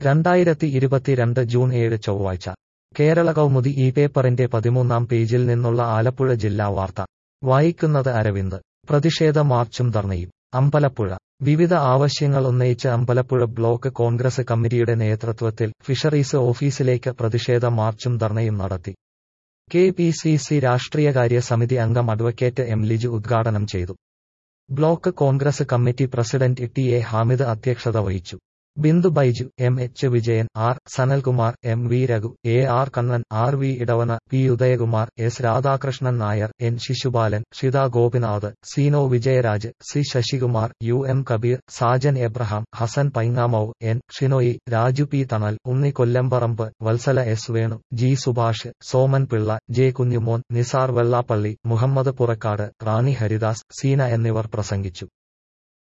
രണ്ടായിരത്തി ഇരുപത്തിരണ്ട് ജൂൺ ഏഴ് ചൊവ്വാഴ്ച കേരള കൗമുദി ഈ പേപ്പറിന്റെ പതിമൂന്നാം പേജിൽ നിന്നുള്ള ആലപ്പുഴ ജില്ലാ വാർത്ത വായിക്കുന്നത് അരവിന്ദ് പ്രതിഷേധ മാർച്ചും ധർണയും അമ്പലപ്പുഴ വിവിധ ആവശ്യങ്ങൾ ഉന്നയിച്ച് അമ്പലപ്പുഴ ബ്ലോക്ക് കോൺഗ്രസ് കമ്മിറ്റിയുടെ നേതൃത്വത്തിൽ ഫിഷറീസ് ഓഫീസിലേക്ക് പ്രതിഷേധ മാർച്ചും ധർണയും നടത്തി കെ പി സി സി രാഷ്ട്രീയകാര്യ സമിതി അംഗം അഡ്വക്കേറ്റ് എം ലിജു ഉദ്ഘാടനം ചെയ്തു block Congress committee president T A Hamid അധ്യക്ഷത വഹിച്ചു Bindu Baiju M H Vijayan R Sanalkumar M V Raghu A R Kannan R V Edavana P Udayakumar S Radhakrishnan Nair N Sisupalan Shitha Gopinath Seeno Vijayaraj C Sasikumar U M Kabeer Sajan Abraham Hassan പൈങ്ങാമൌ N Shinoy Raju P Thanal Unni Kollamparambu Vatsala S Venu G Subhash Soman Pillai J Kunjumon Nisar Vellappally Muhammad Purakkad Rani Haridas Seena എന്നിവർ പ്രസംഗിച്ചു